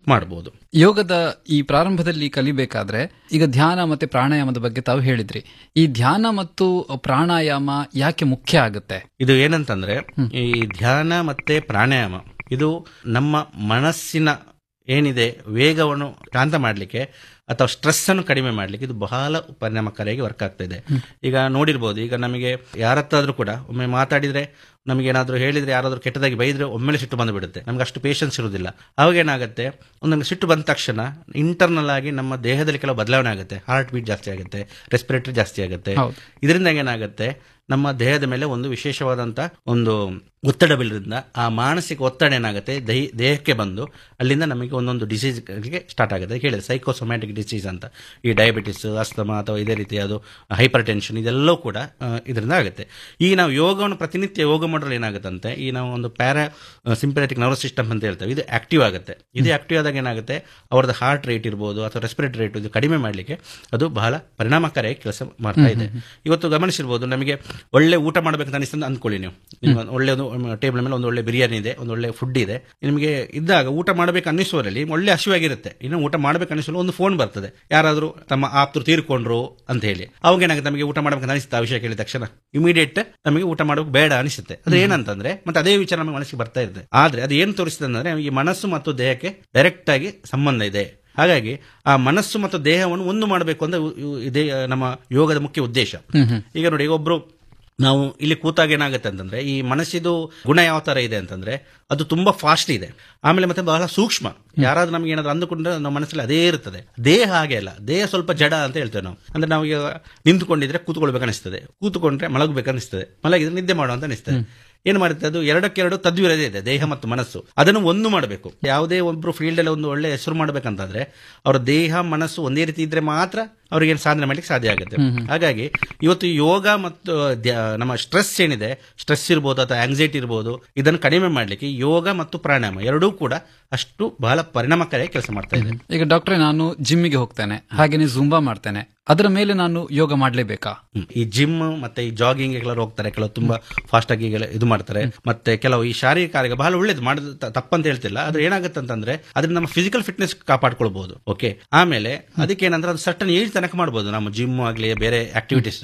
ಮಾಡಬಹುದು ಯೋಗದ ಈ ಪ್ರಾರಂಭದಲ್ಲಿ ಕಲಿಬೇಕಾದ್ರೆ ಈಗ ಧ್ಯಾನ ಮತ್ತೆ ಪ್ರಾಣಾಯಾಮದ ಬಗ್ಗೆ ತಾವು ಹೇಳಿದ್ರಿ ಈ ಧ್ಯಾನ ಮತ್ತು ಪ್ರಾಣಾಯಾಮ ಯಾಕೆ ಮುಖ್ಯ ಆಗುತ್ತೆ ಇದು ಏನಂತಂದ್ರೆ ಈ ಧ್ಯಾನ ಮತ್ತೆ ಪ್ರಾಣಾಯಾಮ ಇದು ನಮ್ಮ ಮನಸ್ಸಿನ ಏನಿದೆ ವೇಗವನ್ನು ಶಾಂತ ಮಾಡಲಿಕ್ಕೆ ಅಥವಾ ಸ್ಟ್ರೆಸ್ ಅನ್ನು ಕಡಿಮೆ ಮಾಡಲಿಕ್ಕೆ ಇದು ಬಹಳ ಪರಿಣಾಮಕಾರಿಯಾಗಿ ವರ್ಕ್ ಆಗ್ತಾ ಇದೆ ಈಗ ನೋಡಿರ್ಬೋದು ಈಗ ನಮಗೆ ಯಾರತ್ತಾದ್ರೂ ಕೂಡ ಒಮ್ಮೆ ಮಾತಾಡಿದ್ರೆ ನಮಗೆ ಏನಾದರೂ ಹೇಳಿದ್ರೆ ಯಾರಾದ್ರೂ ಕೆಟ್ಟದಾಗಿ ಬೈದ್ರೆ ಒಮ್ಮೆಲೆ ಸಿಟ್ಟು ಬಂದು ಬಿಡುತ್ತೆ ನಮ್ಗೆ ಅಷ್ಟು ಪೇಷನ್ಸ್ ಇರುವುದಿಲ್ಲ ಅವಾಗ ಏನಾಗುತ್ತೆ ಒಂದು ಸಿಟ್ಟು ಬಂದ ತಕ್ಷಣ ಇಂಟರ್ನಲ್ ಆಗಿ ನಮ್ಮ ದೇಹದಲ್ಲಿ ಕೆಲವು ಬದಲಾವಣೆ ಆಗುತ್ತೆ ಹಾರ್ಟ್ ಬೀಟ್ ಜಾಸ್ತಿ ಆಗುತ್ತೆ ರೆಸ್ಪಿರೇಟರಿ ಜಾಸ್ತಿ ಆಗುತ್ತೆ ಹೌದು. ಇದರಿಂದ ಏನಾಗುತ್ತೆ ನಮ್ಮ ದೇಹದ ಮೇಲೆ ಒಂದು ವಿಶೇಷವಾದಂತ ಒಂದು ಒತ್ತಡ ಬೀಳೋದ್ರಿಂದ ಆ ಮಾನಸಿಕ ಒತ್ತಡ ಏನಾಗುತ್ತೆ ದೈ- ದೇಹಕ್ಕೆ ಬಂದು ಅಲ್ಲಿಂದ ನಮಗೆ ಒಂದೊಂದು ಡಿಸೀಸ್ ಸ್ಟಾರ್ಟ್ ಆಗುತ್ತೆ ಅದಕ್ಕೆ ಹೇಳಿದೆ ಸೈಕೋಸೊಮ್ಯಾಟಿಕ್ ಡಿಸೀಸ್ ಅಂತ ಈ ಡಯಾಬಿಟಿಸ್ ಅಸ್ತಮ ಅಥವಾ ಇದೇ ರೀತಿ ಅದು ಹೈಪರ್ ಟೆನ್ಷನ್ ಇದೆಲ್ಲವೂ ಕೂಡ ಆ, ಇದರಿಂದ ಆಗುತ್ತೆ ಈಗ ನಾವು ಯೋಗವನ್ನು ಪ್ರತಿನಿತ್ಯ ಯೋಗ ಮಾಡೋದ್ರಲ್ಲಿ ಏನಾಗುತ್ತಂತೆ ಈ ನಾವು ಒಂದು ಪ್ಯಾರಾ ಸಿಂಪಥೆಟಿಕ್ ನರ್ವಸ್ ಸಿಸ್ಟಮ್ ಅಂತ ಹೇಳ್ತೇವೆ ಇದು ಆಕ್ಟಿವ್ ಆಗುತ್ತೆ ಇದು ಆಕ್ಟಿವ್ ಆದಾಗ ಏನಾಗುತ್ತೆ ಅವರದ್ದು ಹಾರ್ಟ್ ರೇಟ್ ಇರ್ಬೋದು ಅಥವಾ ರೆಸ್ಪಿರೇಟರಿ ರೇಟ್ ಇದು ಕಡಿಮೆ ಮಾಡಲಿಕ್ಕೆ ಅದು ಬಹಳ ಪರಿಣಾಮಕಾರಿಯಾಗಿ ಕೆಲಸ ಮಾಡ್ತಾ ಇದೆ ಇವತ್ತು ಗಮನಿಸಿರ್ಬೋದು ನಮಗೆ ಒಳ್ಳೆ ಊಟ ಮಾಡಬೇಕಂತ ಅನಿಸ್ತದೆ ಅಂದ್ಕೊಳ್ಳಿ ನೀವು ನಿಮ್ಮ ಒಂದು ಒಳ್ಳೆ ಒಂದು ಟೇಬಲ್ ಮೇಲೆ ಒಂದು ಒಳ್ಳೆ ಬಿರಿಯಾನಿ ಇದೆ ಒಂದು ಒಳ್ಳೆ ಫುಡ್ ಇದೆ ನಿಮಗೆ ಇದ್ದಾಗ ಊಟ ಮಾಡಬೇಕು ಅನ್ನಿಸುವರಲ್ಲಿ ಒಳ್ಳೆ ಹಸಿವಾಗಿರುತ್ತೆ ಇನ್ನು ಊಟ ಮಾಡಬೇಕು ಅನ್ನಿಸಲು ಒಂದು ಫೋನ್ ಬರ್ತದೆ ಯಾರಾದರೂ ತಮ್ಮ ಆಪ್ತರು ತೀರ್ಕೊಂಡ್ರು ಅಂತ ಹೇಳಿ ಅವಾಗ ಏನಾಗುತ್ತೆ ನಮಗೆ ಊಟ ಮಾಡಬೇಕಂತ ಅನಿಸುತ್ತೆ ಆ ವಿಷಯ ಕೇಳಿದ ತಕ್ಷಣ ಇಮಿಡಿಯೇಟ್ ನಮಗೆ ಊಟ ಮಾಡೋಕೆ ಬೇಡ ಅನಿಸುತ್ತೆ ಅದು ಏನಂತಂದ್ರೆ ಮತ್ತೆ ಅದೇ ವಿಚಾರ ನಮ್ಮ ಮನಸ್ಸಿಗೆ ಬರ್ತಾ ಇರುತ್ತೆ ಆದ್ರೆ ಅದು ಏನು ತೋರಿಸ್ತದೆ ಅಂದ್ರೆ ಈ ಮನಸ್ಸು ಮತ್ತು ದೇಹಕ್ಕೆ ಡೈರೆಕ್ಟ್ ಆಗಿ ಸಂಬಂಧ ಇದೆ ಹಾಗಾಗಿ ಆ ಮನಸ್ಸು ಮತ್ತು ದೇಹವನ್ನು ಒಂದು ಮಾಡಬೇಕು ಅಂದ್ರೆ ಇವು- ಇವು- ಇದೇ ನಮ್ಮ ಯೋಗದ ಮುಖ್ಯ ಉದ್ದೇಶ ಈಗ ನೋಡಿ ಈಗ ಒಬ್ರು ನಾವು ಇಲ್ಲಿ ಕೂತಾಗ ಏನಾಗುತ್ತೆ ಅಂತಂದ್ರೆ ಈ ಮನಸ್ಸಿದು ಗುಣ ಯಾವ ತರ ಇದೆ ಅಂತಂದ್ರೆ ಅದು ತುಂಬಾ ಫಾಸ್ಟ್ ಇದೆ ಆಮೇಲೆ ಮತ್ತೆ ಬಹಳ ಸೂಕ್ಷ್ಮ ಯಾರಾದ್ರೂ ನಮ್ಗೆ ಏನಾದ್ರು ಅಂದುಕೊಂಡ್ರೆ ನಮ್ಮ ಮನಸ್ಸಲ್ಲಿ ಅದೇ ಇರ್ತದೆ ದೇಹ ಹಾಗೆ ಅಲ್ಲ ದೇಹ ಸ್ವಲ್ಪ ಜಡ ಅಂತ ಹೇಳ್ತೇವೆ ನಾವು ಅಂದ್ರೆ ನಾವು ಈಗ ನಿಂತುಕೊಂಡಿದ್ರೆ ಕೂತ್ಕೊಳ್ಬೇಕು ಅನಿಸ್ತದೆ ಕೂತ್ಕೊಂಡ್ರೆ ಮಲಗಬೇಕು ಅನಿಸ್ತದೆ ಮಲಗಿದ್ರೆ ನಿದ್ದೆ ಮಾಡುವ ಅಂತ ಅನಿಸ್ತದೆ ಏನು ಮಾಡುತ್ತೆ ಅದು ಎರಡಕ್ಕೆರಡು ತದ್ವಿರದೇ ಇದೆ ದೇಹ ಮತ್ತು ಮನಸ್ಸು ಅದನ್ನು ಒಂದು ಮಾಡಬೇಕು ಯಾವುದೇ ಒಬ್ರು ಫೀಲ್ಡ್ ಅಲ್ಲಿ ಒಂದು ಒಳ್ಳೆ ಹೆಸರು ಮಾಡ್ಬೇಕಂತಂದ್ರೆ ಅವರ ದೇಹ ಮನಸ್ಸು ಒಂದೇ ರೀತಿ ಇದ್ರೆ ಮಾತ್ರ ಅವ್ರಿಗೆ ಏನು ಸಾಧನೆ ಮಾಡ್ಲಿಕ್ಕೆ ಸಾಧ್ಯ ಆಗುತ್ತೆ ಹಾಗಾಗಿ ಇವತ್ತು ಈ ಯೋಗ ಮತ್ತು ಧ್ಯ- ನಮ್ಮ ಸ್ಟ್ರೆಸ್ ಏನಿದೆ ಸ್ಟ್ರೆಸ್ ಇರ್ಬೋದು ಅಥವಾ ಆಂಗ್ಸೈಟಿ ಇರ್ಬೋದು ಇದನ್ನು ಕಡಿಮೆ ಮಾಡಲಿಕ್ಕೆ ಯೋಗ ಮತ್ತು ಪ್ರಾಣಾಯಾಮ ಎರಡೂ ಕೂಡ ಅಷ್ಟು ಬಹಳ ಪರಿಣಾಮಕಾರಿಯಾಗಿ ಕೆಲಸ ಮಾಡ್ತಾ ಇದೆ ಈಗ ಡಾಕ್ಟ್ರೆ ನಾನು ಜಿಮ್ಮಿಗೆ ಹೋಗ್ತೇನೆ ಹಾಗೇನೆ ಜುಂಬಾ ಮಾಡ್ತೇನೆ ಅದರ ಮೇಲೆ ನಾನು ಯೋಗ ಮಾಡಲೇಬೇಕಾ ಹ್ಮ್. ಈ ಜಿಮ್ ಮತ್ತೆ ಈ ಜಾಗಿಂಗ್ ಕೆಲವರು ಹೋಗ್ತಾರೆ ಕೆಲವು ತುಂಬಾ ಫಾಸ್ಟ್ ಆಗಿ ಎಲ್ಲ ಇದು ಮಾಡ್ತಾರೆ ಮತ್ತೆ ಕೆಲವು ಈ ಶಾರೀರಿಕ ಕಾರ್ಯ ಬಹಳ ಒಳ್ಳೇದು ಮಾಡೋದು ತ- ತಪ್ಪಂತ ಹೇಳ್ತಿಲ್ಲ ಆದ್ರೆ ಏನಾಗುತ್ತೆ ಅಂತಂದ್ರೆ ಅದನ್ನ ನಮ್ಮ ಫಿಸಿಕಲ್ ಫಿಟ್ನೆಸ್ ಕಾಪಾಡ್ಕೊಳ್ಬಹುದು ಓಕೆ ಆಮೇಲೆ ಅದಕ್ಕೆ ಏನಂದ್ರೆ ಅದು ಸರ್ಟನ್ ಏಜ್ ತನಕ ಮಾಡ್ಬೋದು ನಮ್ಮ ಜಿಮ್ ಆಗ್ಲಿ ಬೇರೆ ಆಕ್ಟಿವಿಟೀಸ್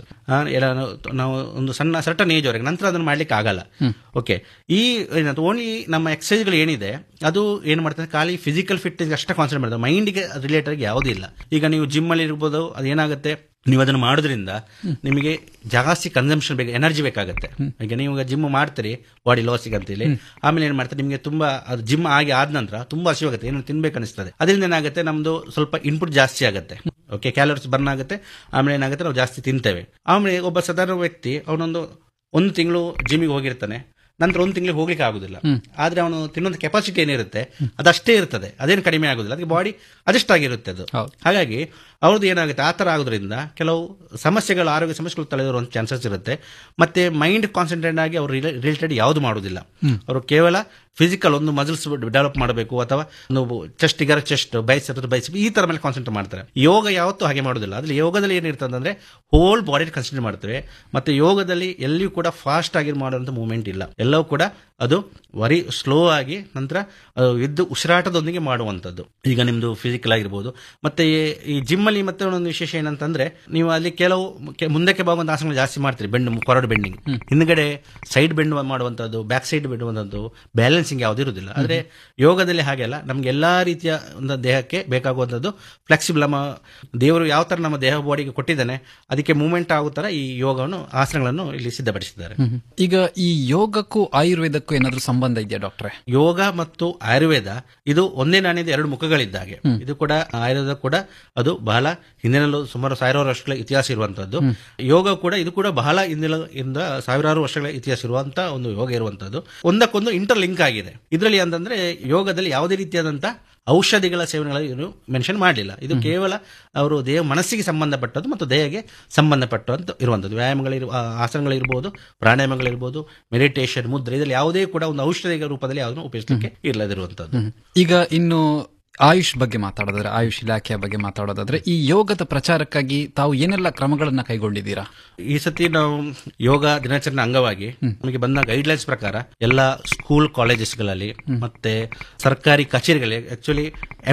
ನಾವು ಒಂದು ಸಣ್ಣ ಸರ್ಟನ್ ಏಜ್ ವರೆಗೆ ನಂತರ ಅದನ್ನ ಮಾಡ್ಲಿಕ್ಕೆ ಆಗಲ್ಲ ಓಕೆ ಈ ಓನ್ಲಿ ನಮ್ಮ ಎಕ್ಸಸೈಸ್ಗಳು ಏನಿದೆ ಅದು ಏನ್ ಮಾಡ್ತಾರೆ ಖಾಲಿ ಫಿಸಿಕಲ್ ಫಿಟ್ನೆಸ್ ಅಷ್ಟೇ ಕಾನ್ಸಂಟ್ರೇಟ್ ಮಾಡ್ತಾರೆ ಮೈಂಡ್ಗೆ ರಿಲೇಟೆಡ್ ಯಾವುದೂ ಇಲ್ಲ ಈಗ ನೀವು ಜಿಮ್ ಅಲ್ಲಿ ಇರ್ಬೋದು ಅದು ಏನಾಗುತ್ತೆ ನೀವು ಅದನ್ನು ಮಾಡೋದ್ರಿಂದ ನಿಮಗೆ ಜಾಸ್ತಿ ಕನ್ಸಂಪ್ಷನ್ ಬೇಕು ಎನರ್ಜಿ ಬೇಕಾಗುತ್ತೆ ಈಗ ನೀವು ಜಿಮ್ ಮಾಡ್ತೀರಿ ಬಾಡಿ ಲಾಸಿಗೆ ಅಂತೇಳಿ ಆಮೇಲೆ ಏನ್ ಮಾಡ್ತಾರೆ ನಿಮಗೆ ತುಂಬಾ ಅದು ಜಿಮ್ ಆಗಿ ಆದ ನಂತರ ತುಂಬಾ ಹಸಿವಾಗುತ್ತೆ ಏನು ತಿನ್ಬೇಕು ಅನಿಸ್ತದೆ ಅದರಿಂದ ಏನಾಗುತ್ತೆ ನಮ್ದು ಸ್ವಲ್ಪ ಇನ್ಪುಟ್ ಜಾಸ್ತಿ ಆಗುತ್ತೆ ಓಕೆ ಕ್ಯಾಲೋರೀಸ್ ಬರ್ನ್ ಆಗುತ್ತೆ ಆಮೇಲೆ ಏನಾಗುತ್ತೆ ನಾವು ಜಾಸ್ತಿ ತಿಂತೇವೆ ಆಮೇಲೆ ಒಬ್ಬ ಸಾಧಾರಣ ವ್ಯಕ್ತಿ ಅವನೊಂದು ಒಂದು ತಿಂಗಳು ಜಿಮ್ಮಿಗೆ ಹೋಗಿರ್ತಾನೆ ನಂತರ ಒಂದು ತಿಂಗಳಿಗೆ ಹೋಗ್ಲಿಕ್ಕೆ ಆಗುದಿಲ್ಲ ಆದ್ರೆ ಅವನು ತಿನ್ನೋಂಥ ಕೆಪಾಸಿಟಿ ಏನಿರುತ್ತೆ ಅದಷ್ಟೇ ಇರ್ತದೆ ಅದೇನು ಕಡಿಮೆ ಆಗುದಿಲ್ಲ ಅದಕ್ಕೆ ಬಾಡಿ ಅಡ್ಜಸ್ಟ್ ಆಗಿರುತ್ತೆ ಅದು ಹೌದು. ಹಾಗಾಗಿ ಅವ್ರದ್ದು ಏನಾಗುತ್ತೆ ಆ ಥರ ಆಗೋದ್ರಿಂದ ಕೆಲವು ಸಮಸ್ಯೆಗಳು ಆರೋಗ್ಯ ಸಮಸ್ಯೆಗಳು ತಲೆದೋರುವಂಥ ಚಾನ್ಸಸ್ ಇರುತ್ತೆ ಮತ್ತೆ ಮೈಂಡ್ ಕಾನ್ಸಂಟ್ರೇಟ್ ಆಗಿ ಅವರು ರಿಲೇಟೆಡ್ ಯಾವುದು ಮಾಡುವುದಿಲ್ಲ ಅವರು ಕೇವಲ ಫಿಸಿಕಲ್ ಒಂದು ಮಸಲ್ಸ್ ಡೆವಲಪ್ ಮಾಡಬೇಕು ಅಥವಾ ಒಂದು ಚೆಸ್ಟ್ ಇಗರ ಚೆಸ್ಟ್ ಬೈಸೆಪ್ ಬೈಸೆಪ್ ಈ ತರ ಮೇಲೆ ಕಾನ್ಸಂಟ್ರೇಟ್ ಮಾಡ್ತಾರೆ ಯೋಗ ಯಾವತ್ತೂ ಹಾಗೆ ಮಾಡೋದಿಲ್ಲ ಅದ್ರಲ್ಲಿ ಯೋಗದಲ್ಲಿ ಏನಿರ್ತದೆ ಅಂದ್ರೆ ಹೋಲ್ ಬಾಡಿ ಕನ್ಸಿಡರ್ ಮಾಡ್ತೇವೆ ಮತ್ತೆ ಯೋಗದಲ್ಲಿ ಎಲ್ಲಿಯೂ ಕೂಡ ಫಾಸ್ಟ್ ಆಗಿ ಮಾಡುವಂತ ಮೂವ್ಮೆಂಟ್ ಇಲ್ಲ ಎಲ್ಲವೂ ಕೂಡ ಅದು ವರಿ ಸ್ಲೋ ಆಗಿ ನಂತರ ಅದು ಎದ್ದು ಉಸಿರಾಟದೊಂದಿಗೆ ಮಾಡುವಂಥದ್ದು ಈಗ ನಿಮ್ದು ಫಿಸಿಕಲ್ ಆಗಿರ್ಬೋದು ಮತ್ತೆ ಈ- ಈ ಜಿಮ್ ಅಲ್ಲಿ ಮತ್ತೆ ಒಂದು ವಿಶೇಷ ಏನಂತಂದ್ರೆ ನೀವು ಅಲ್ಲಿ ಕೆಲವು ಕೆ- ಮುಂದಕ್ಕೆ ಬಾಗುವಂತ ಆಸನಗಳು ಜಾಸ್ತಿ ಮಾಡ್ತೀರಿ ಬೆಂಡ್ ಕೊರಡು ಬೆಂಡಿಂಗ್ ಹಿಂದ್ಗಡೆ ಸೈಡ್ ಬೆಂಡ್ ಮಾಡುವಂಥದ್ದು ಬ್ಯಾಕ್ ಸೈಡ್ ಬೆಂಡುವಂಥದ್ದು ಬ್ಯಾಲೆನ್ಸಿಂಗ್ ಯಾವ್ದು ಇರುವುದಿಲ್ಲ ಆದ್ರೆ ಯೋಗದಲ್ಲಿ ಹಾಗೆಲ್ಲ ನಮ್ಗೆ ಎಲ್ಲಾ ರೀತಿಯ ಒಂದು ದೇಹಕ್ಕೆ ಬೇಕಾಗುವಂಥದ್ದು ಫ್ಲೆಕ್ಸಿಬಲ್ ನಮ್ಮ ದೇವರು ಯಾವ ತರ ನಮ್ಮ ದೇಹ ಬಾಡಿಗೆ ಕೊಟ್ಟಿದ್ದಾನೆ ಅದಕ್ಕೆ ಮೂವ್ಮೆಂಟ್ ಆಗೋ ತರ ಈ ಯೋಗವನ್ನು ಆಸನಗಳನ್ನು ಇಲ್ಲಿ ಸಿದ್ಧಪಡಿಸಿದ್ದಾರೆ ಈಗ ಈ ಯೋಗಕ್ಕೂ ಆಯುರ್ವೇದಕ್ಕೂ ಏನಾದ್ರೂ ಸಂಬಂಧ ಇದೆಯಾ ಡಾಕ್ಟ್ರೆ ಯೋಗ ಮತ್ತು ಆಯುರ್ವೇದ ಇದು ಒಂದೇ ನಾಣ್ಯದ ಎರಡು ಮುಖಗಳಿದ್ದಾಗೆ ಇದು ಕೂಡ ಆಯುರ್ವೇದ ಕೂಡ ಅದು ಬಹಳ ಹಿಂದಿನಲ್ಲೂ ಸುಮಾರು ಸಾವಿರಾರು ವರ್ಷಗಳ ಇತಿಹಾಸ ಇರುವಂತದ್ದು ಯೋಗ ಕೂಡ ಇದು ಕೂಡ ಬಹಳ ಹಿಂದಿನ ಇಂದ ಸಾವಿರಾರು ವರ್ಷಗಳ ಇತಿಹಾಸ ಇರುವಂತ ಒಂದು ಯೋಗ ಇರುವಂತದ್ದು ಒಂದಕ್ಕೊಂದು ಇಂಟರ್ ಲಿಂಕ್ ಆಗಿದೆ ಇದರಲ್ಲಿ ಅಂತಂದ್ರೆ ಯೋಗದಲ್ಲಿ ಯಾವುದೇ ರೀತಿಯಾದಂತ ಔಷಧಿಗಳ ಸೇವನೆಗಳನ್ನು ಮೆನ್ಷನ್ ಮಾಡಲಿಲ್ಲ ಇದು ಕೇವಲ ಅವರು ದೇಹ ಮನಸ್ಸಿಗೆ ಸಂಬಂಧಪಟ್ಟದ್ದು ಮತ್ತು ದೇಹಕ್ಕೆ ಸಂಬಂಧಪಟ್ಟಂತ ಇರುವಂಥದ್ದು ವ್ಯಾಯಾಮಗಳಿರು ಆ, ಆಸನಗಳಿರ್ಬೋದು ಪ್ರಾಣಾಯಾಮಗಳಿರ್ಬೋದು ಮೆಡಿಟೇಷನ್ ಮುದ್ರೆ ಇದರಲ್ಲಿ ಯಾವುದೇ ಕೂಡ ಒಂದು ಔಷಧಿಗಳ ರೂಪದಲ್ಲಿ ಯಾವುದನ್ನು ಉಪಯೋಗಿಸಲಿಕ್ಕೆ ಇಲ್ಲದಿರುವಂಥದ್ದು ಈಗ ಇನ್ನು ಆಯುಷ್ ಬಗ್ಗೆ ಮಾತಾಡೋದಾದ್ರೆ ಆಯುಷ್ ಇಲಾಖೆಯ ಬಗ್ಗೆ ಮಾತಾಡೋದಾದ್ರೆ ಈ ಯೋಗದ ಪ್ರಚಾರಕ್ಕಾಗಿ ತಾವು ಏನೆಲ್ಲ ಕ್ರಮಗಳನ್ನ ಕೈಗೊಂಡಿದ್ದೀರಾ ಈ ಸತಿ ನಾವು ಯೋಗ ದಿನಾಚರಣೆ ಅಂಗವಾಗಿ ನಮಗೆ ಬಂದ ಗೈಡ್ಲೈನ್ಸ್ ಪ್ರಕಾರ ಎಲ್ಲ ಸ್ಕೂಲ್ ಕಾಲೇಜಸ್ಗಳಲ್ಲಿ ಮತ್ತೆ ಸರ್ಕಾರಿ ಕಚೇರಿಗಳಲ್ಲಿ ಆಕ್ಚುಲಿ